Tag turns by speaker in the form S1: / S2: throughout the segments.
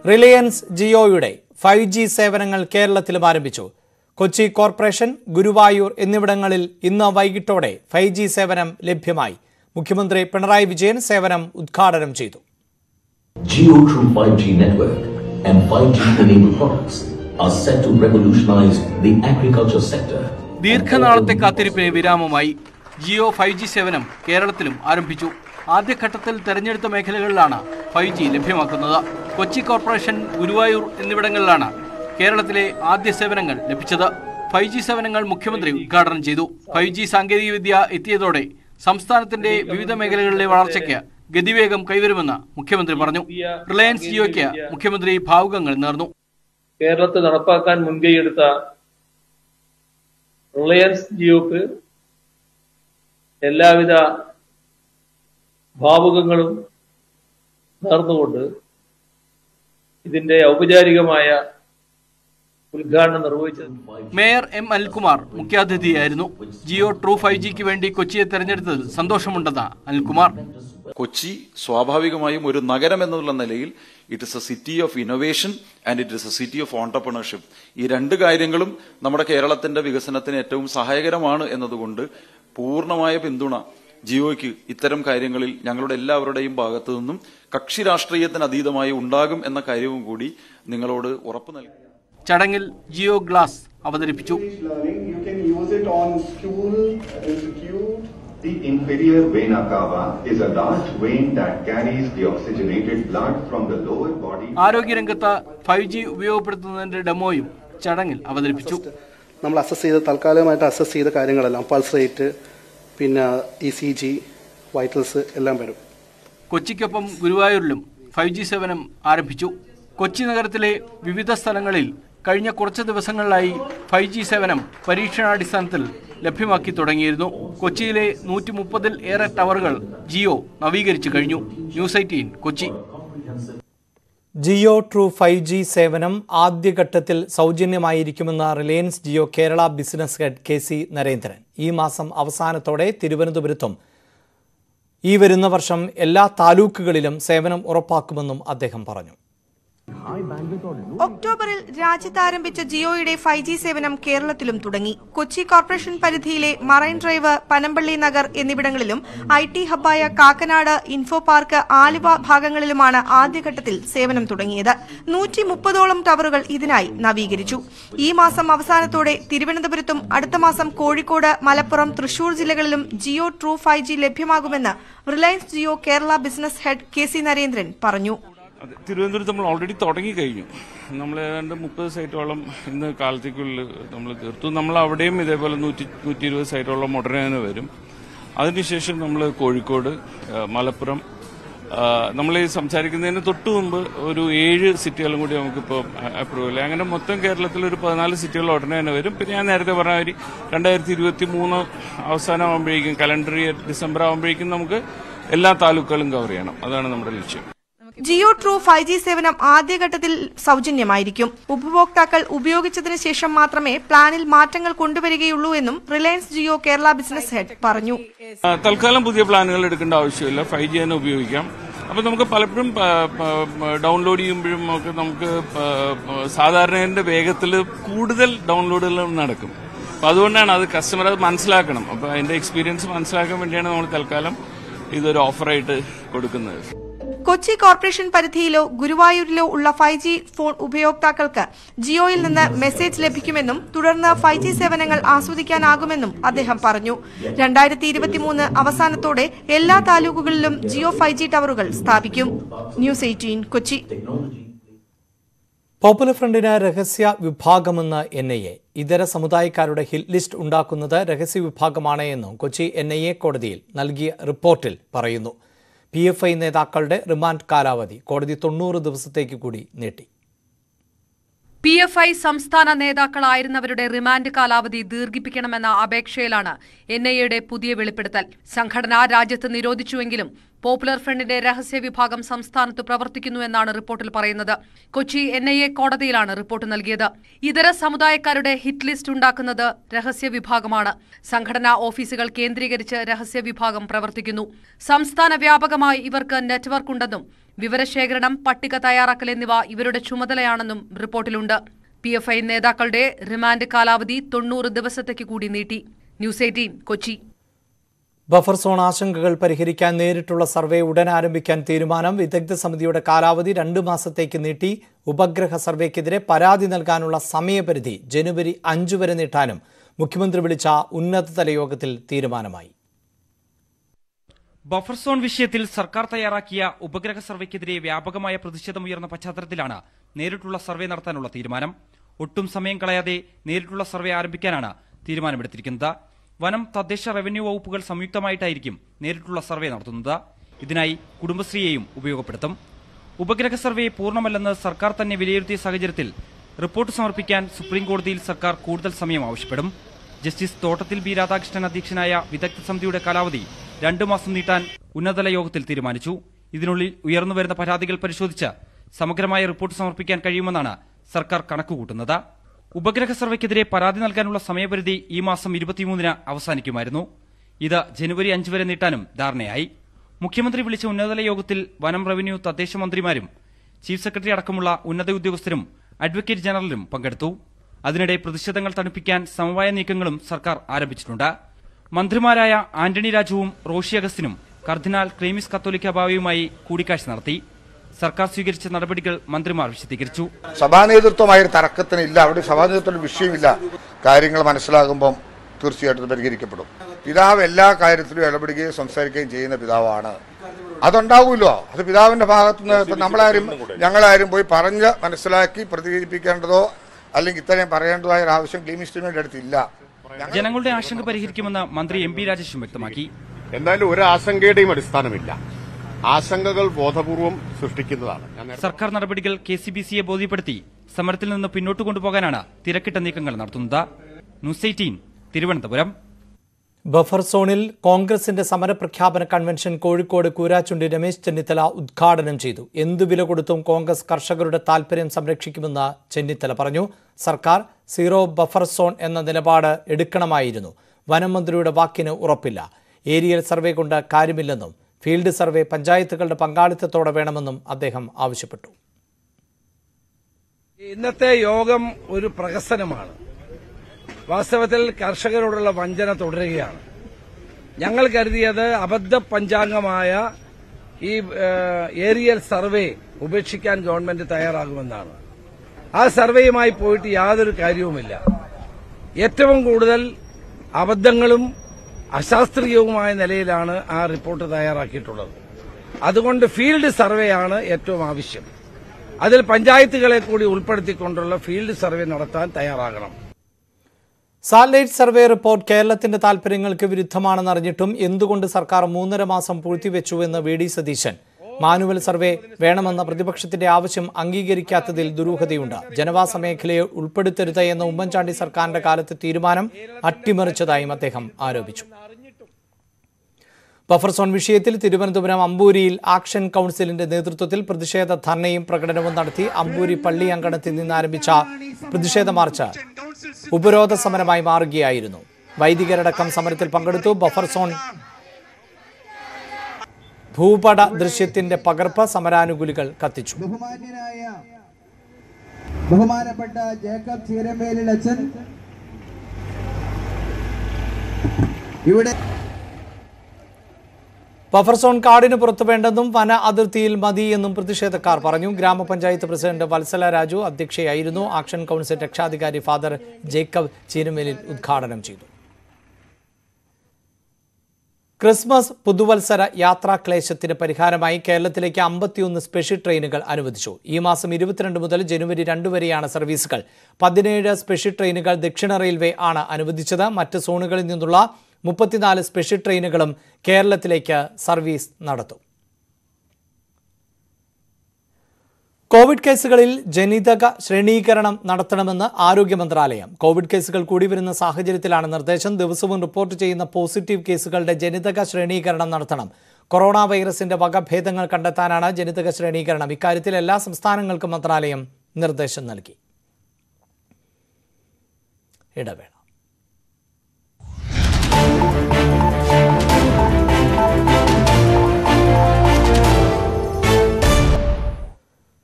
S1: Reliance ജിയോയുടെ five G സേവനങ്ങൾ കേരളത്തിലും ആരംഭിച്ചു കൊച്ചി കോർപ്പറേഷൻ ഗുരുവായൂർ എന്നിവിടങ്ങളിൽ ഇന്ന് വൈകിട്ടോടെ ഫൈവ് ജി സേവനം ലഭ്യമായി മുഖ്യമന്ത്രി പിണറായി വിജയൻ സേവനം ഉദ്ഘാടനം ചെയ്തു
S2: Geo True 5G network and 5G enabled products are set to revolutionize the agriculture sector.
S3: ദീർഘനാളത്തെ കാത്തിരിപ്പിന് വിരാമമായി ജിയോ ഫൈവ് ജി സേവനം കേരളത്തിലും ആരംഭിച്ചു ആദ്യഘട്ടത്തിൽ തെരഞ്ഞെടുത്ത മേഖലകളിലാണ് ഫൈവ് ജി ലഭ്യമാക്കുന്നത് കൊച്ചി കോർപ്പറേഷൻ ഗുരുവായൂർ എന്നിവിടങ്ങളിലാണ് കേരളത്തിലെ ആദ്യ സേവനങ്ങൾ ലഭിച്ചത് ഫൈവ് ജി സേവനങ്ങൾ മുഖ്യമന്ത്രി ഉദ്ഘാടനം ചെയ്തു ഫൈവ് ജി സാങ്കേതികവിദ്യ എത്തിയതോടെ സംസ്ഥാനത്തിന്റെ വിവിധ മേഖലകളിലെ വളർച്ചയ്ക്ക് ഗതിവേഗം കൈവരുമെന്ന് മുഖ്യമന്ത്രി പറഞ്ഞു റിലയൻസ് ജിയോയ്ക്ക് മുഖ്യമന്ത്രി ഭാവുകങ്ങൾ നേർന്നു
S4: കേരളത്തിൽ നടപ്പാക്കാൻ മുൻകൈയെടുത്ത റിലയൻസ് ജിയോക്ക് എല്ലാവിധ ഭാവുകങ്ങളും നേർന്നുകൊണ്ട് ഇതിന്റെ ഔപചാരികമായ ഉദ്ഘാടനം നിർവഹിച്ചത്
S3: മേയർ എം അനിൽകുമാർ മുഖ്യാതിഥിയായിരുന്നു ജിയോ ട്രൂ ഫൈവ് ജിക്ക് വേണ്ടി കൊച്ചിയെ തെരഞ്ഞെടുത്തതിൽ സന്തോഷമുണ്ടെന്ന് അനിൽകുമാർ
S5: കൊച്ചി സ്വാഭാവികമായും ഒരു നഗരം എന്നുള്ള നിലയിൽ it is a city of innovation and it is a city of entrepreneurship ഈ രണ്ട് കാര്യങ്ങളും നമ്മുടെ കേരളത്തിന്റെ വികസനത്തിന് ഏറ്റവും സഹായകരമാണ് എന്നതുകൊണ്ട് പൂർണ്ണമായ പിന്തുണ ജിയോയ്ക്ക് ഇത്തരം കാര്യങ്ങളിൽ ഞങ്ങളുടെ എല്ലാവരുടെയും ഭാഗത്തു നിന്നും കക്ഷി രാഷ്ട്രീയത്തിന് അതീതമായി ഉണ്ടാകും എന്ന കാര്യവും കൂടി നിങ്ങളോട് ഉറപ്പു നൽകി
S3: ചടങ്ങിൽ ജിയോ ഗ്ലാസ് അവതരിപ്പിച്ചു
S6: learning, you can use it on stool, institute. The inferior vena cava is a large vein that carries the oxygenated blood from the lower body.
S3: ആരോഗ്യരംഗത്ത് ഫൈവ് ജി ഉപയോഗപ്പെടുത്തുന്നതിന്റെ ഡെമോയും ചടങ്ങിൽ അവതരിപ്പിച്ചു
S7: നമ്മൾ അസസ് ചെയ്ത് താൽക്കാലികമായിട്ട് അസസ് ചെയ്ത കാര്യങ്ങളെല്ലാം പൾസ് റേറ്റ് പിന്നെ ഇ സി ജി വൈറ്റൽസ് എല്ലാം വരും
S3: കൊച്ചിക്കൊപ്പം ഗുരുവായൂരിലും ഫൈവ് ജി സേവനം ആരംഭിച്ചു കൊച്ചി നഗരത്തിലെ വിവിധ സ്ഥലങ്ങളിൽ കഴിഞ്ഞ കുറച്ച് ദിവസങ്ങളിലായി ഫൈവ് ജി സേവനം പരീക്ഷണാടിസ്ഥാനത്തിൽ ലഭ്യമാക്കി തുടങ്ങിയിരുന്നു കൊച്ചിയിലെ നൂറ്റി മുപ്പതിൽ ഏറെ ടവറുകൾ ജിയോ നവീകരിച്ചു കഴിഞ്ഞു news eighteen Kochi
S1: Jio true five G സേവനം ആദ്യഘട്ടത്തിൽ സൗജന്യമായിരിക്കുമെന്ന് Reliance Jio Kerala business head K C Narendran ഈ മാസം അവസാനത്തോടെ തിരുവനന്തപുരത്തും ഈ വരുന്ന വർഷം എല്ലാ താലൂക്കുകളിലും സേവനം ഉറപ്പാക്കുമെന്നും അദ്ദേഹം പറഞ്ഞു
S8: ഒക്ടോബറിൽ രാജ്യത്ത് ആരംഭിച്ച ജിയോയുടെ ഫൈവ് ജി സേവനം കേരളത്തിലും തുടങ്ങി കൊച്ചി കോർപ്പറേഷൻ പരിധിയിലെ മറൈൻ ഡ്രൈവ് പനമ്പള്ളി നഗർ എന്നിവിടങ്ങളിലും ഐ ടി ഹബ്ബായ കാക്കനാട് ഇൻഫോ പാർക്ക് ആലുവ ഭാഗങ്ങളിലുമാണ് ആദ്യഘട്ടത്തിൽ സേവനം തുടങ്ങിയത് നൂറ്റി മുപ്പതോളം ടവറുകൾ ഇതിനായി നവീകരിച്ചു ഈ മാസം അവസാനത്തോടെ തിരുവനന്തപുരത്തും അടുത്ത മാസം കോഴിക്കോട് മലപ്പുറം തൃശൂർ ജില്ലകളിലും ജിയോ ട്രൂ ഫൈവ് ജി ലഭ്യമാകുമെന്ന് Reliance Jio Kerala business head K C Narendran പറഞ്ഞു
S9: അതെ തിരുവനന്തപുരത്ത് നമ്മൾ ഓൾറെഡി തുടങ്ങി കഴിഞ്ഞു നമ്മൾ ഏതാണ്ട് മുപ്പത് സൈറ്റോളം ഇന്ന് കാലത്തേക്കുള്ളിൽ നമ്മൾ തീർത്തു നമ്മൾ അവിടെയും ഇതേപോലെ നൂറ്റി നൂറ്റി ഇരുപത് സൈറ്റോളം ഉടനെ തന്നെ വരും അതിനുശേഷം നമ്മൾ കോഴിക്കോട് ആ, മലപ്പുറം ആ, നമ്മൾ ഈ സംസാരിക്കുന്നതിന് തൊട്ട് മുമ്പ് ഒരു ഏഴ് സിറ്റികളും കൂടി നമുക്കിപ്പോൾ അപ്രൂവൽ അങ്ങനെ മൊത്തം കേരളത്തിൽ ഒരു പതിനാല് സിറ്റികൾ ഉടനെ തന്നെ വരും പിന്നെ ഞാൻ നേരത്തെ പറഞ്ഞ മാതിരി രണ്ടായിരത്തി ഇരുപത്തി മൂന്ന് അവസാനമാകുമ്പോഴേക്കും കലണ്ടർ ഇയർ ഡിസംബർ ആകുമ്പോഴേക്കും നമുക്ക് എല്ലാ താലൂക്കുകളും കവർ ചെയ്യണം അതാണ് നമ്മുടെ ലക്ഷ്യം
S8: ജിയോ ട്രൂ ഫൈവ് ജി സേവനം ആദ്യഘട്ടത്തിൽ സൗജന്യമായിരിക്കും ഉപഭോക്താക്കൾ ഉപയോഗിച്ചതിന് ശേഷം മാത്രമേ പ്ലാനിൽ മാറ്റങ്ങൾ കൊണ്ടുവരികയുള്ളൂ എന്നും Reliance Jio Kerala business head പറഞ്ഞു
S9: ആ, തൽക്കാലം പുതിയ പ്ലാനുകൾ എടുക്കേണ്ട ആവശ്യമില്ല ഫൈവ് ജി തന്നെ ഉപയോഗിക്കാം അപ്പൊ നമുക്ക് പലപ്പോഴും ഡൗൺലോഡ് ചെയ്യുമ്പോഴും ഒക്കെ നമുക്ക് പ- പ- സാധാരണയുടെ വേഗത്തിൽ കൂടുതൽ ഡൗൺലോഡുകൾ നടക്കും അപ്പൊ അതുകൊണ്ടാണ് അത് കസ്റ്റമർ അത് മനസ്സിലാക്കണം അപ്പൊ അതിന്റെ എക്സ്പീരിയൻസ് മനസ്സിലാക്കാൻ വേണ്ടിയാണ് നമ്മൾ തൽക്കാലം ഇതൊരു ഓഫറായിട്ട് കൊടുക്കുന്നത്
S8: കൊച്ചി കോർപ്പറേഷൻ പരിധിയിലോ ഗുരുവായൂരിലോ ഉള്ള ഫൈവ് ജി ഫോൺ ഉപയോക്താക്കൾക്ക് ജിയോയിൽ നിന്ന് മെസ്സേജ് ലഭിക്കുമെന്നും തുടർന്ന് ഫൈവ് ജി സേവനങ്ങൾ ആസ്വദിക്കാനാകുമെന്നും അദ്ദേഹം പറഞ്ഞു രണ്ടായിരത്തി ഇരുപത്തിമൂന്ന് അവസാനത്തോടെ എല്ലാ താലൂക്കുകളിലും ജിയോ ഫൈവ് ജി ടവറുകൾ സ്ഥാപിക്കും ന്യൂസ് എയ്റ്റീൻ കൊച്ചി
S1: പോപ്പുലർ ഫ്രണ്ടിന് രഹസ്യ വിഭാഗമെന്ന് എൻ ഐ എ ഇതര സമുദായക്കാരുടെ ഹിറ്റ് ലിസ്റ്റ് ഉണ്ടാക്കുന്നത് രഹസ്യ വിഭാഗമാണ് എന്നും കൊച്ചി എൻ ഐ എ കോടതിയിൽ നൽകിയ റിപ്പോർട്ടിൽ പറയുന്നു പി എഫ് ഐ നേതാക്കളുടെ റിമാൻഡ് കാലാവധി കോടതി തൊണ്ണൂറ് ദിവസത്തേക്ക് കൂടി നീട്ടി
S10: പി എഫ് ഐ സംസ്ഥാന നേതാക്കളായിരുന്നവരുടെ റിമാൻഡ് കാലാവധി ദീർഘിപ്പിക്കണമെന്ന അപേക്ഷയിലാണ് എൻ ഐ എയുടെ പുതിയ വെളിപ്പെടുത്തൽ സംഘടന രാജ്യത്ത് നിരോധിച്ചുവെങ്കിലും പോപ്പുലർ ഫ്രണ്ടിന്റെ രഹസ്യ വിഭാഗം സംസ്ഥാനത്ത് പ്രവർത്തിക്കുന്നുവെന്നാണ് റിപ്പോർട്ടിൽ പറയുന്നത് കൊച്ചി എൻ ഐ എ കോടതിയിലാണ് റിപ്പോർട്ട് നൽകിയത് ഇതര സമുദായക്കാരുടെ ഹിറ്റ് ലിസ്റ്റ് ഉണ്ടാക്കുന്നത് രഹസ്യ വിഭാഗമാണ് സംഘടനാ ഓഫീസുകൾ കേന്ദ്രീകരിച്ച് രഹസ്യ വിഭാഗം പ്രവർത്തിക്കുന്നു സംസ്ഥാന വ്യാപകമായി ഇവർക്ക് നെറ്റ്വർക്ക് ഉണ്ടെന്നും വിവരശേഖരണം പട്ടിക തയ്യാറാക്കൽ എന്നിവ ഇവരുടെ ചുമതലയാണെന്നും റിപ്പോർട്ടിലുണ്ട് പി എഫ് ഐ നേതാക്കളുടെ റിമാൻഡ് കാലാവധി തൊണ്ണൂറ് ദിവസത്തേക്ക് കൂടി നീട്ടി news eighteen Kochi
S1: buffer zone ആശങ്കകൾ പരിഹരിക്കാൻ നേരിട്ടുള്ള സർവേ ഉടൻ ആരംഭിക്കാൻ തീരുമാനം വിദഗ്ധ സമിതിയുടെ കാലാവധി രണ്ട് മാസത്തേക്ക് നീട്ടി ഉപഗ്രഹ സർവേക്കെതിരെ പരാതി നൽകാനുള്ള സമയപരിധി ജനുവരി അഞ്ചു വരെ നീട്ടാനും മുഖ്യമന്ത്രി വിളിച്ച ഉന്നതതല യോഗത്തിൽ തീരുമാനമായി
S11: ബഫർ സോൺ വിഷയത്തിൽ സർക്കാർ തയ്യാറാക്കിയ ഉപഗ്രഹ സർവേക്കെതിരെ വ്യാപകമായ പ്രതിഷേധമുയർന്ന പശ്ചാത്തലത്തിലാണ് നേരിട്ടുള്ള സർവേ നടത്താനുള്ള തീരുമാനം ഒട്ടും സമയം കളയാതെ നേരിട്ടുള്ള സർവേ ആരംഭിക്കാനാണ് തീരുമാനമെടുത്തിരിക്കുന്നത് വനം തദ്ദേശ റവന്യൂ വകുപ്പുകൾ സംയുക്തമായിട്ടായിരിക്കും നേരിട്ടുള്ള സർവേ നടത്തുന്നത് ഇതിനായി കുടുംബശ്രീയെയും ഉപയോഗപ്പെടുത്തും ഉപഗ്രഹ സർവേ പൂർണ്ണമല്ലെന്ന് സർക്കാർ തന്നെ വിലയിരുത്തിയ സാഹചര്യത്തിൽ റിപ്പോർട്ട് സമർപ്പിക്കാൻ സുപ്രീം കോടതിയിൽ സർക്കാർ കൂടുതൽ സമയം ആവശ്യപ്പെടും ജസ്റ്റിസ് തോട്ടത്തിൽ ബി രാധാകൃഷ്ണൻ അധ്യക്ഷനായ വിദഗ്ധ സമിതിയുടെ കാലാവധി രണ്ടു മാസം നീട്ടാൻ ഉന്നതതല യോഗത്തിൽ തീരുമാനിച്ചു ഇതിനുള്ളിൽ ഉയർന്നുവരുന്ന പരാതികൾ പരിശോധിച്ച് സമഗ്രമായ റിപ്പോർട്ട് സമർപ്പിക്കാൻ കഴിയുമെന്നാണ് സർക്കാർ കണക്കുകൂട്ടുന്നത് ഉപഗ്രഹ സർവേക്കെതിരെ പരാതി നൽകാനുള്ള സമയപരിധി ഈ മാസം ഇരുപത്തിമൂന്നിന് അവസാനിക്കുമായിരുന്നു ഇത് ജനുവരി അഞ്ച് വരെ നീട്ടാനും ധാരണയായി മുഖ്യമന്ത്രി വിളിച്ച ഉന്നതതല യോഗത്തിൽ വനം റവന്യൂ തദ്ദേശ മന്ത്രിമാരും ചീഫ് സെക്രട്ടറി അടക്കമുള്ള ഉന്നത ഉദ്യോഗസ്ഥരും അഡ്വക്കേറ്റ് ജനറലും പങ്കെടുത്തു അതിനിടെ പ്രതിഷേധങ്ങൾ തണുപ്പിക്കാൻ സമവായ നീക്കങ്ങളും സർക്കാർ ആരംഭിച്ചിട്ടുണ്ട് മന്ത്രിമാരായ ആന്റണി രാജുവും റോഷി അഗസ്റ്റിനും കർദിനാൾ ക്ലീമിസ് കത്തോലിക്ക ബാവയുമായി കൂടിക്കാഴ്ച നടത്തി സർക്കാർ സ്വീകരിച്ച നടപടികൾ മന്ത്രിമാർ വിശദീകരിച്ചു
S12: സഭാ നേതൃത്വമായ ഒരു തർക്കത്തിനില്ല അവിടെ സഭാ നേതൃത്വത്തിന് വിഷയമില്ല കാര്യങ്ങൾ മനസ്സിലാകുമ്പം തീർച്ചയായിട്ടും പരിഹരിക്കപ്പെടും പിതാവ് എല്ലാ കാര്യത്തിലും ഇടപെടുകയും സംസാരിക്കുകയും ചെയ്യുന്ന പിതാവാണ് അതുണ്ടാവുമല്ലോ അത് പിതാവിന്റെ ഭാഗത്തുനിന്ന് ഇപ്പം നമ്മളാരും ഞങ്ങളാരും പോയി പറഞ്ഞ് മനസ്സിലാക്കി പ്രതികരിപ്പിക്കേണ്ടതോ അല്ലെങ്കിൽ ഇത്രയും പറയേണ്ടതായ ഒരു ആവശ്യം ക്ലീമിസ്റ്റിനുടെ അടുത്തില്ല
S11: ജനങ്ങളുടെ ആശങ്ക പരിഹരിക്കുമെന്ന് മന്ത്രി എം പി രാജേഷും വ്യക്തമാക്കി
S13: എന്തായാലും ഒരു ആശങ്കയുടെയും അടിസ്ഥാനമില്ല ആശങ്കകൾ ബോധപൂർവം സൃഷ്ടിക്കുന്നതാണ് ഞാൻ നേരത്തെ
S11: സർക്കാർ നടപടികൾ കെ സി ബി സിയെ ബോധ്യപ്പെടുത്തി സമരത്തിൽ നിന്ന് പിന്നോട്ട് കൊണ്ടുപോകാനാണ് തിരക്കിട്ട നീക്കങ്ങൾ നടത്തുന്നത് ന്യൂസ് എയ്റ്റീൻ തിരുവനന്തപുരം
S1: ബഫർ സോണിൽ കോൺഗ്രസിന്റെ സമരപ്രഖ്യാപന കൺവെൻഷൻ കോഴിക്കോട് കൂരാച്ചുണ്ടി രമേശ് ചെന്നിത്തല ഉദ്ഘാടനം ചെയ്തു എന്തു വില കൊടുത്തും കോൺഗ്രസ് കർഷകരുടെ താൽപര്യം സംരക്ഷിക്കുമെന്ന് ചെന്നിത്തല പറഞ്ഞു സർക്കാർ സീറോ ബഫർ സോൺ എന്ന നിലപാട് എടുക്കണമായിരുന്നു വനം മന്ത്രിയുടെ വാക്കിന് ഉറപ്പില്ല ഏരിയൽ സർവേ കൊണ്ട് കാര്യമില്ലെന്നും ഫീൽഡ് സർവേ പഞ്ചായത്തുകളുടെ പങ്കാളിത്തത്തോടെ വേണമെന്നും അദ്ദേഹം ആവശ്യപ്പെട്ടു
S14: ഇന്നത്തെ യോഗം ഒരു പ്രഹസനമാണ് വാസ്തവത്തിൽ കർഷകരോടുള്ള വഞ്ചന തുടരുകയാണ് ഞങ്ങൾ കരുതിയത് അബദ്ധ പഞ്ചാംഗമായ ഈ ഏഹ്, ഏരിയൽ സർവേ ഉപേക്ഷിക്കാൻ ഗവൺമെന്റ് തയ്യാറാകുമെന്നാണ് ആ സർവേയുമായി പോയിട്ട് യാതൊരു കാര്യവുമില്ല ഏറ്റവും കൂടുതൽ അബദ്ധങ്ങളും അശാസ്ത്രീയവുമായ നിലയിലാണ് ആ റിപ്പോർട്ട് തയ്യാറാക്കിയിട്ടുള്ളത് അതുകൊണ്ട് ഫീൽഡ് സർവേയാണ് ഏറ്റവും ആവശ്യം അതിൽ പഞ്ചായത്തുകളെ കൂടി ഉൾപ്പെടുത്തിക്കൊണ്ടുള്ള ഫീൽഡ് സർവേ നടത്താൻ തയ്യാറാകണം
S1: സാറ്റലൈറ്റ് സർവേ റിപ്പോർട്ട് കേരളത്തിന്റെ താൽപര്യങ്ങൾക്ക് വിരുദ്ധമാണെന്നറിഞ്ഞിട്ടും എന്തുകൊണ്ട് സർക്കാർ മൂന്നര മാസം പൂഴ്ത്തിവെച്ചുവെന്ന് V D Satheesan manual survey വേണമെന്ന പ്രതിപക്ഷത്തിന്റെ ആവശ്യം അംഗീകരിക്കാത്തതിൽ ദുരൂഹതയുണ്ട് ജനവാസ മേഖലയെ ഉൾപ്പെടുത്തരുത് എന്ന ഉമ്മൻചാണ്ടി സർക്കാരിന്റെ കാലത്തെ തീരുമാനം അട്ടിമറിച്ചതായും അദ്ദേഹം ആരോപിച്ചു ബഫർ സോൺ വിഷയത്തിൽ തിരുവനന്തപുരം അമ്പൂരിയിൽ ആക്ഷൻ കൗൺസിലിന്റെ നേതൃത്വത്തിൽ പ്രതിഷേധ ധർണയും പ്രകടനവും നടത്തി അമ്പൂരി പള്ളി അങ്കണത്തിൽ നിന്ന് ആരംഭിച്ച പ്രതിഷേധ മാർച്ച് ഉപരോധ സമരമായി മാറുകയായിരുന്നു വൈദികരടക്കം സമരത്തിൽ പങ്കെടുത്തു ബഫർ സോൺ ഭൂപട ദൃശ്യത്തിന്റെ പകർപ്പ് സമരാനുകൂലികൾ കത്തിച്ചു
S15: ബഹുമാന്യനായ ബഹുമാനപ്പെട്ട ജേക്കബ് ചീരമ്പേലിൽ അച്ഛൻ ഇവിടെ
S1: ബഫർ സോൺ കാടിന് പുറത്തു വേണ്ടെന്നും വന അതിർത്തിയിൽ മതി എന്നും പ്രതിഷേധക്കാർ പറഞ്ഞു ഗ്രാമപഞ്ചായത്ത് പ്രസിഡന്റ് വത്സല രാജു അധ്യക്ഷയായിരുന്നു ആക്ഷൻ കൗൺസിൽ രക്ഷാധികാരി ഫാദർ ജേക്കബ് ചീരമേലിൽ ഉദ്ഘാടനം ചെയ്തു ക്രിസ്മസ് പുതുവത്സര യാത്രാ ക്ലേശത്തിന് പരിഹാരമായി കേരളത്തിലേക്ക് അമ്പത്തിയൊന്ന് സ്പെഷ്യൽ ട്രെയിനുകൾ അനുവദിച്ചു ഈ മാസം ഇരുപത്തിരണ്ട് മുതൽ ജനുവരി രണ്ട് വരെയാണ് സർവീസുകൾ പതിനേഴ് സ്പെഷ്യൽ ട്രെയിനുകൾ ദക്ഷിണ റെയിൽവേ ആണ് അനുവദിച്ചത് മറ്റ് സോണുകളിൽ നിന്നുള്ള മുപ്പത്തിനാല് സ്പെഷ്യൽ ട്രെയിനുകളും കേരളത്തിലേക്ക് സർവീസ് നടത്തും കോവിഡ് കേസുകളിൽ ജനിതക ശ്രേണീകരണം നടത്തണമെന്ന് ആരോഗ്യ മന്ത്രാലയം കോവിഡ് കേസുകൾ കൂടി വരുന്ന സാഹചര്യത്തിലാണ് നിർദ്ദേശം ദിവസവും റിപ്പോർട്ട് ചെയ്യുന്ന പോസിറ്റീവ് കേസുകളുടെ ജനിതക ശ്രേണീകരണം നടത്തണം കൊറോണ വൈറസിന്റെ വകഭേദങ്ങൾ കണ്ടെത്താനാണ് ജനിതക ശ്രേണീകരണം ഇക്കാര്യത്തിൽ എല്ലാ സംസ്ഥാനങ്ങൾക്കും മന്ത്രാലയം നിർദ്ദേശം നൽകി ഇടവേള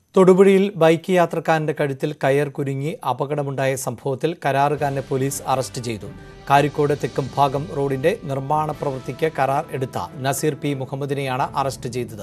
S1: തൊടുപുഴയിൽ ബൈക്ക് യാത്രക്കാരന്റെ കഴുത്തിൽ കയർ കുരുങ്ങി അപകടമുണ്ടായ സംഭവത്തിൽ കരാറുകാരനെ പോലീസ് അറസ്റ്റ് ചെയ്തു കാരിക്കോട് തെക്കും ഭാഗം റോഡിന്റെ നിർമ്മാണ പ്രവൃത്തിക്ക് കരാർ എടുത്ത നസീർ പി മുഹമ്മദിനെയാണ് അറസ്റ്റ് ചെയ്തത്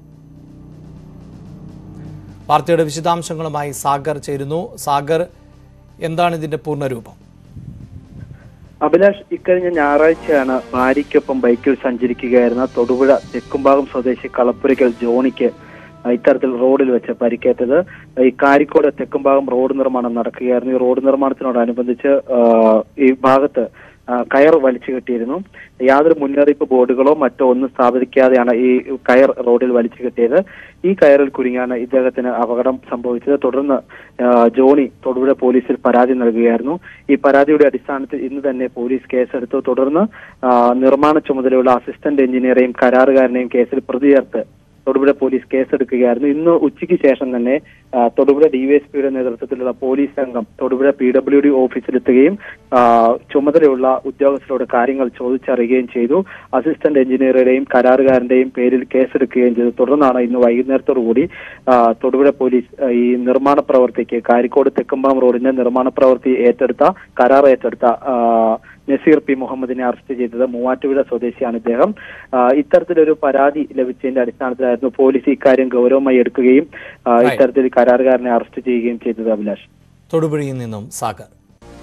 S1: വാർത്തയുടെ വിശദാംശങ്ങളുമായി സാഗർ ചേരുന്നു സാഗർ എന്താണ് ഇതിന്റെ പൂർണ്ണരൂപം
S16: അഭിലാഷ് ഇക്കഴിഞ്ഞ ഞായറാഴ്ചയാണ് ഭാര്യയ്ക്കൊപ്പം ബൈക്കിൽ സഞ്ചരിക്കുകയായിരുന്ന തൊടുപുഴ തെക്കുംഭാഗം സ്വദേശി കളപ്പുരയ്ക്കൽ ജോണിക്ക് ഇത്തരത്തിൽ റോഡിൽ വെച്ച് പരിക്കേറ്റത് ഈ കാരിക്കോട് തെക്കുംഭാഗം റോഡ് നിർമ്മാണം നടക്കുകയായിരുന്നു ഈ റോഡ് നിർമ്മാണത്തിനോടനുബന്ധിച്ച് ആ, ഈ ഭാഗത്ത് ആ, കയർ വലിച്ചു കെട്ടിയിരുന്നു യാതൊരു മുന്നറിയിപ്പ് ബോർഡുകളോ മറ്റോ ഒന്നും സ്ഥാപിക്കാതെയാണ് ഈ കയർ റോഡിൽ വലിച്ചു കെട്ടിയത് ഈ കയറിൽ കുരുങ്ങിയാണ് ഇദ്ദേഹത്തിന് അപകടം സംഭവിച്ചത് തുടർന്ന് ആ, ജോണി തൊടുപുഴ പോലീസിൽ പരാതി നൽകുകയായിരുന്നു ഈ പരാതിയുടെ അടിസ്ഥാനത്തിൽ ഇന്ന് തന്നെ പോലീസ് കേസെടുത്തു തുടർന്ന് ആ, നിർമ്മാണ ചുമതലയുള്ള അസിസ്റ്റന്റ് എഞ്ചിനീയറെയും കരാറുകാരനെയും കേസിൽ പ്രതി ചേർത്ത് തൊടുപുഴ പോലീസ് കേസെടുക്കുകയായിരുന്നു ഇന്ന് ഉച്ചയ്ക്ക് ശേഷം തന്നെ ആ, തൊടുപുഴ ഡിവൈഎസ്പിയുടെ നേതൃത്വത്തിലുള്ള പോലീസ് സംഘം തൊടുപുഴ പി ഡബ്ല്യു ഡി ഓഫീസിലെത്തുകയും ആ, ചുമതലയുള്ള ഉദ്യോഗസ്ഥരോട് കാര്യങ്ങൾ ചോദിച്ചറിയുകയും ചെയ്തു അസിസ്റ്റന്റ് എഞ്ചിനീയറുടെയും കരാറുകാരന്റെയും പേരിൽ കേസെടുക്കുകയും ചെയ്തു തുടർന്നാണ് ഇന്ന് വൈകുന്നേരത്തോടു കൂടി ആ, തൊടുപുഴ പോലീസ് ആ, ഈ നിർമ്മാണ പ്രവൃത്തിക്ക് കാരിക്കോട് തെക്കുംപാം റോഡിന്റെ നിർമ്മാണ പ്രവൃത്തി ഏറ്റെടുത്ത കരാർ ഏറ്റെടുത്ത ആ, നസീർ പി മുഹമ്മദിനെ അറസ്റ്റ് ചെയ്തത് മൂവാറ്റുപുഴ സ്വദേശിയാണ് ഇദ്ദേഹം ആ, ഇത്തരത്തിലൊരു പരാതി ലഭിച്ചതിന്റെ അടിസ്ഥാനത്തിലായിരുന്നു പോലീസ് ഇക്കാര്യം ഗൗരവമായി എടുക്കുകയും ആ,
S1: Right.
S16: ഇത്തരത്തിൽ കരാറുകാരനെ അറസ്റ്റ് ചെയ്യുകയും ചെയ്തത് അഭിലാഷ്
S1: തൊടുപുഴയിൽ നിന്നും സാഗർ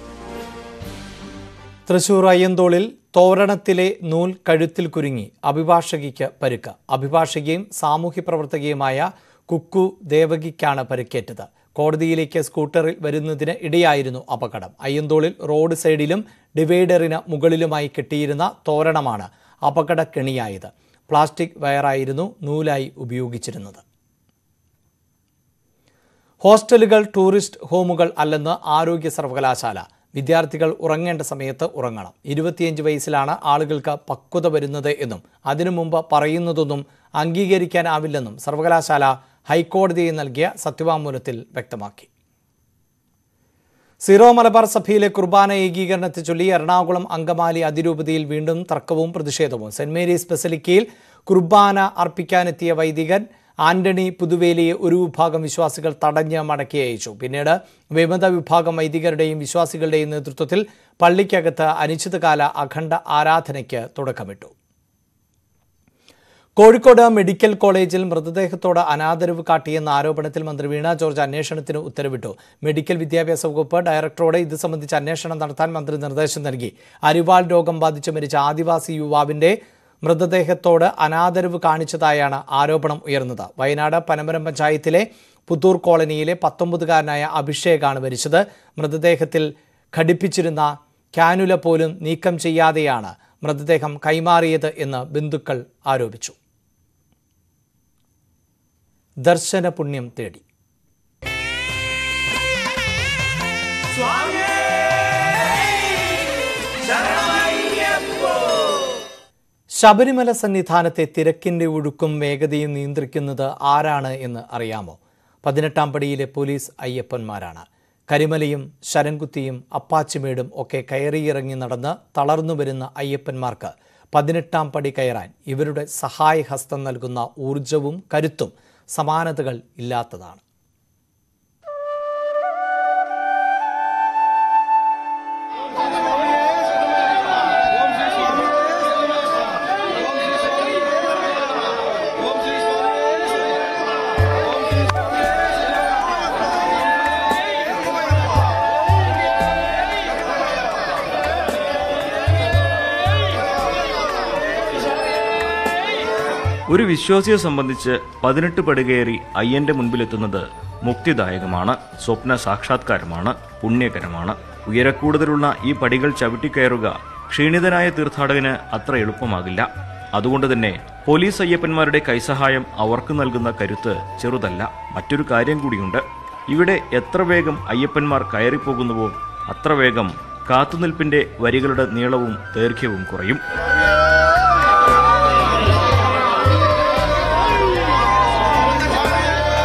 S1: തൃശൂർ അയ്യന്തോളിൽ തോരണത്തിലെ നൂൽ കഴുത്തിൽ കുരുങ്ങി അഭിഭാഷകയ്ക്ക് പരുക്ക് അഭിഭാഷകയും സാമൂഹ്യ പ്രവർത്തകയുമായ കുക്കു ദേവകിക്കാണ് പരിക്കേറ്റത് കോടതിയിലേക്ക് സ്കൂട്ടറിൽ വരുന്നതിന് ഇടയായിരുന്നു അപകടം അയ്യന്തോളിൽ റോഡ് സൈഡിലും ഡിവൈഡറിന് മുകളിലുമായി കെട്ടിയിരുന്ന തോരണമാണ് അപകടക്കെണിയായത് പ്ലാസ്റ്റിക് വയറായിരുന്നു നൂലായി ഉപയോഗിച്ചിരുന്നത് ഹോസ്റ്റലുകൾ ടൂറിസ്റ്റ് ഹോമുകൾ അല്ലെന്ന് ആരോഗ്യ സർവകലാശാല വിദ്യാർത്ഥികൾ ഉറങ്ങേണ്ട സമയത്ത് ഉറങ്ങണം ഇരുപത്തിയഞ്ച് വയസ്സിലാണ് ആളുകൾക്ക് പക്വത വരുന്നത് എന്നും അതിനു മുമ്പ് പറയുന്നതൊന്നും അംഗീകരിക്കാനാവില്ലെന്നും സർവകലാശാല ഹൈക്കോടതിയിൽ നൽകിയ സത്യവാങ്മൂലത്തിൽ വ്യക്തമാക്കി സീറോ മലബാർ സഭയിലെ കുർബാന ഏകീകരണത്തെ ചൊല്ലി എറണാകുളം അങ്കമാലി അതിരൂപതയിൽ വീണ്ടും തർക്കവും പ്രതിഷേധവും സെന്റ് മേരീസ് ബസലിക്കയിൽ കുർബാന അർപ്പിക്കാനെത്തിയ വൈദികൻ ആന്റണി പുതുവേലിയെ ഒരു വിഭാഗം വിശ്വാസികൾ തടഞ്ഞ് മടക്കി അയച്ചു പിന്നീട് വിമത വിഭാഗം വൈദികരുടെയും വിശ്വാസികളുടെയും നേതൃത്വത്തിൽ പള്ളിക്കകത്ത് അനിശ്ചിതകാല അഖണ്ഡ ആരാധനയ്ക്ക് തുടക്കമിട്ടു കോഴിക്കോട് മെഡിക്കൽ കോളേജിൽ മൃതദേഹത്തോട് അനാദരവ് കാട്ടിയെന്ന ആരോപണത്തിൽ മന്ത്രി വീണ ജോർജ് അന്വേഷണത്തിന് ഉത്തരവിട്ടു മെഡിക്കൽ വിദ്യാഭ്യാസ വകുപ്പ് ഡയറക്ടറോട് ഇത് സംബന്ധിച്ച് അന്വേഷണം നടത്താൻ മന്ത്രി നിർദ്ദേശം നൽകി അരിവാൾ രോഗം ബാധിച്ച് മരിച്ച ആദിവാസി യുവാവിന്റെ മൃതദേഹത്തോട് അനാദരവ് കാണിച്ചതായാണ് ആരോപണം ഉയർന്നത് വയനാട് പനമരം പഞ്ചായത്തിലെ പുത്തൂർ കോളനിയിലെ പത്തൊമ്പതുകാരനായ അഭിഷേകാണ് മരിച്ചത് മൃതദേഹത്തിൽ ഘടിപ്പിച്ചിരുന്ന കാനുല പോലും നീക്കം ചെയ്യാതെയാണ് മൃതദേഹം കൈമാറിയത് എന്ന് ബന്ധുക്കൾ ആരോപിച്ചു ദർശന പുണ്യം തേടി ശബരിമല സന്നിധാനത്തെ തിരക്കിന്റെ ഒഴുക്കും വേഗതയും നിയന്ത്രിക്കുന്നത് ആരാണ് എന്ന് അറിയാമോ പതിനെട്ടാം പടിയിലെ പോലീസ് അയ്യപ്പന്മാരാണ് കരിമലയും ശരംകുത്തിയും അപ്പാച്ചിമേടും ഒക്കെ കയറിയിറങ്ങി നടന്ന് തളർന്നു വരുന്ന അയ്യപ്പന്മാർക്ക് പതിനെട്ടാം പടി കയറാൻ ഇവരുടെ സഹായഹസ്തം നൽകുന്ന ഊർജവും കരുത്തും സമാനതകൾ ഇല്ലാത്തതാണ്
S17: ഒരു വിശ്വാസിയെ സംബന്ധിച്ച് പതിനെട്ട് പടികയറി അയ്യന്റെ മുൻപിലെത്തുന്നത് മുക്തിദായകമാണ് സ്വപ്ന സാക്ഷാത്കാരമാണ് പുണ്യകരമാണ് ഉയരക്കൂടുതലുള്ള ഈ പടികൾ ചവിട്ടിക്കയറുക ക്ഷീണിതനായ തീർത്ഥാടകന് അത്ര എളുപ്പമാകില്ല അതുകൊണ്ട് തന്നെ പോലീസ് അയ്യപ്പന്മാരുടെ കൈസഹായം അവർക്ക് നൽകുന്ന കരുത്ത് ചെറുതല്ല മറ്റൊരു കാര്യം കൂടിയുണ്ട് ഇവിടെ എത്ര വേഗം അയ്യപ്പന്മാർ കയറിപ്പോകുന്നുവോ അത്ര വേഗം കാത്തുനിൽപ്പിന്റെ വരികളുടെ നീളവും ദൈർഘ്യവും കുറയും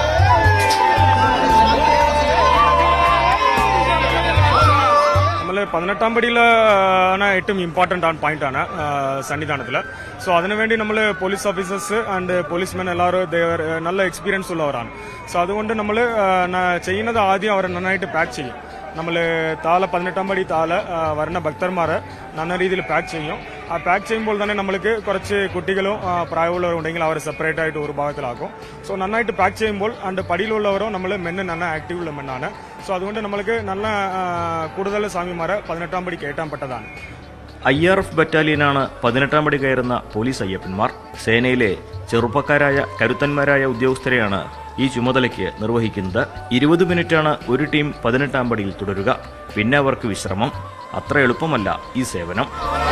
S9: നമ്മൾ
S18: പതിനെട്ടാം പടിയിലാണ് ഏറ്റവും ഇമ്പോർട്ടൻ്റ് ആണ് പോയിന്റ് ആണ് സന്നിധാനത്തിൽ സോ അതിനുവേണ്ടി നമ്മൾ പോലീസ് ഓഫീസേഴ്സ് ആൻഡ് പോലീസ്മെൻ എല്ലാവരും they are, uh, നല്ല എക്സ്പീരിയൻസ് ഉള്ളവരാണ് സോ അതുകൊണ്ട് നമ്മൾ ചെയ്യുന്നത് ആദ്യം അവർ നന്നായിട്ട് പാക്ക് ചെയ്യും നമ്മൾ താഴെ പതിനെട്ടാം പടി താഴെ ആ, വരുന്ന ഭക്തന്മാർ നല്ല രീതിയിൽ പാക്ക് ചെയ്യും ആ പാക്ക് ചെയ്യുമ്പോൾ തന്നെ നമ്മൾക്ക് കുറച്ച് കുട്ടികളും ആ, പ്രായമുള്ളവരും ഉണ്ടെങ്കിൽ അവർ സെപ്പറേറ്റ് ആയിട്ട് ഒരു ഭാഗത്തിലാക്കും സോ നന്നായിട്ട് പാക്ക് ചെയ്യുമ്പോൾ ആൻഡ് പടിയിലുള്ളവരോ നമ്മൾ മെന്ന് നല്ല ആക്റ്റീവ് ഉള്ള മെന്നാണ് സോ അതുകൊണ്ട് നമ്മൾക്ക് നല്ല ആ, കൂടുതൽ സ്വാമിമാരെ പതിനെട്ടാം പടി കയറ്റാൻ
S17: ഐ ആർ എഫ് ബറ്റാലിയനാണ് പതിനെട്ടാം പടി കയറുന്ന പോലീസ് അയ്യപ്പന്മാർ സേനയിലെ ചെറുപ്പക്കാരായ കരുത്തന്മാരായ ഉദ്യോഗസ്ഥരെയാണ് ഈ ചുമതലയ്ക്ക് നിർവഹിക്കുന്നത് ഇരുപത് മിനിറ്റാണ് ഒരു ടീം പതിനെട്ടാം പടിയിൽ തുടരുക പിന്നെ അവർക്ക് വിശ്രമം അത്ര എളുപ്പമല്ല ഈ സേവനം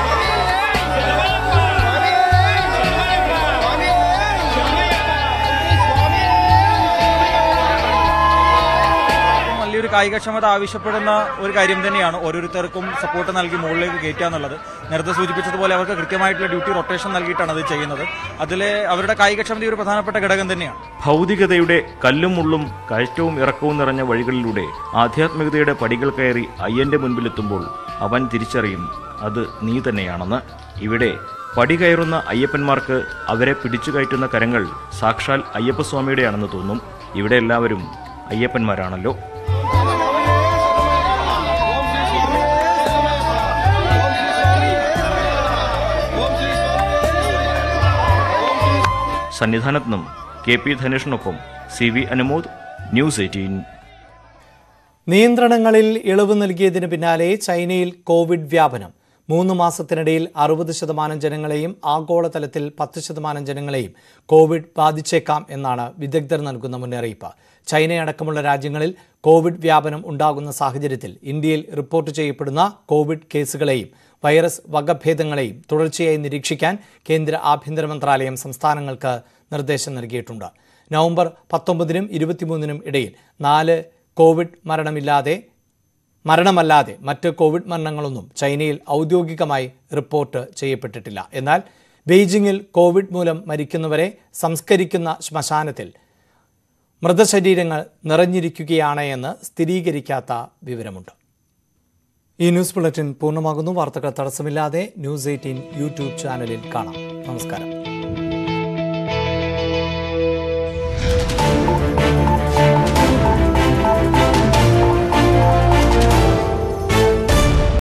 S19: വലിയൊരു കായികക്ഷമത ആവശ്യപ്പെടുന്ന ഒരു കാര്യം തന്നെയാണ് ഓരോരുത്തർക്കും സപ്പോർട്ട് നൽകി മുകളിലേക്ക് കയറ്റുക എന്നുള്ളത് നേരത്തെ സൂചിപ്പിച്ചതുപോലെ അവർക്ക് കൃത്യമായിട്ടുള്ള ഡ്യൂട്ടി റൊട്ടേഷൻ നൽകിയിട്ടാണ് അത് ചെയ്യുന്നത് അതിൽ അവരുടെ കായികക്ഷമത ഒരു പ്രധാനപ്പെട്ട ഘടകം തന്നെയാണ്
S17: ഭൗതികതയുടെ കല്ലും മുള്ളും കയറ്റവും ഇറക്കവും നിറഞ്ഞ വഴികളിലൂടെ ആധ്യാത്മികതയുടെ പടികൾ കയറി അയ്യന്റെ മുൻപിലെത്തുമ്പോൾ അവൻ തിരിച്ചറിയും അത് നീ തന്നെയാണെന്ന് ഇവിടെ പടി കയറുന്ന അയ്യപ്പന്മാർക്ക് അവരെ പിടിച്ചു കയറ്റുന്ന കരങ്ങൾ സാക്ഷാൽ അയ്യപ്പസ്വാമിയുടെയാണെന്ന് തോന്നും ഇവിടെ എല്ലാവരും അയ്യപ്പന്മാരാണല്ലോ സന്നിധാനത്ത് നിന്നും കെ പി ധനേഷിനൊപ്പം C V Anumod news eighteen
S1: നിയന്ത്രണങ്ങളിൽ ഇളവ് നൽകിയതിന് പിന്നാലെ ചൈനയിൽ കോവിഡ് വ്യാപനം മൂന്ന് മാസത്തിനിടയിൽ അറുപത് ശതമാനം ജനങ്ങളെയും ആഗോളതലത്തിൽ പത്ത് ശതമാനം ജനങ്ങളെയും കോവിഡ് ബാധിച്ചേക്കാം എന്നാണ് വിദഗ്ധർ നൽകുന്ന മുന്നറിയിപ്പ് ചൈനയടക്കമുള്ള രാജ്യങ്ങളിൽ കോവിഡ് വ്യാപനം ഉണ്ടാകുന്ന സാഹചര്യത്തിൽ ഇന്ത്യയിൽ റിപ്പോർട്ട് ചെയ്യപ്പെടുന്ന കോവിഡ് കേസുകളെയും വൈറസ് വകഭേദങ്ങളെയും തുടർച്ചയായി നിരീക്ഷിക്കാൻ കേന്ദ്ര ആഭ്യന്തര മന്ത്രാലയം സംസ്ഥാനങ്ങൾക്ക് നിർദ്ദേശം നൽകിയിട്ടുണ്ട് നവംബർ പത്തൊമ്പതിനും ഇരുപത്തിമൂന്നിനും ഇടയിൽ നാല് കോവിഡ് മരണമില്ലാതെ മരണമല്ലാതെ മറ്റ് കോവിഡ് മരണങ്ങളൊന്നും ചൈനയിൽ ഔദ്യോഗികമായി റിപ്പോർട്ട് ചെയ്യപ്പെട്ടിട്ടില്ല എന്നാൽ ബെയ്ജിങ്ങിൽ കോവിഡ് മൂലം മരിക്കുന്നവരെ സംസ്കരിക്കുന്ന ശ്മശാനത്തിൽ മൃതശരീരങ്ങൾ നിറഞ്ഞിരിക്കുകയാണ് എന്ന് സ്ഥിരീകരിക്കാത്ത വിവരമുണ്ട് ഈ ന്യൂസ് ബുള്ളറ്റിൻ പൂർണ്ണമാകുന്നു വാർത്തകൾ തടസ്സമില്ലാതെ ന്യൂസ് എയ്റ്റീൻ യൂട്യൂബ് ചാനലിൽ കാണാം നമസ്കാരം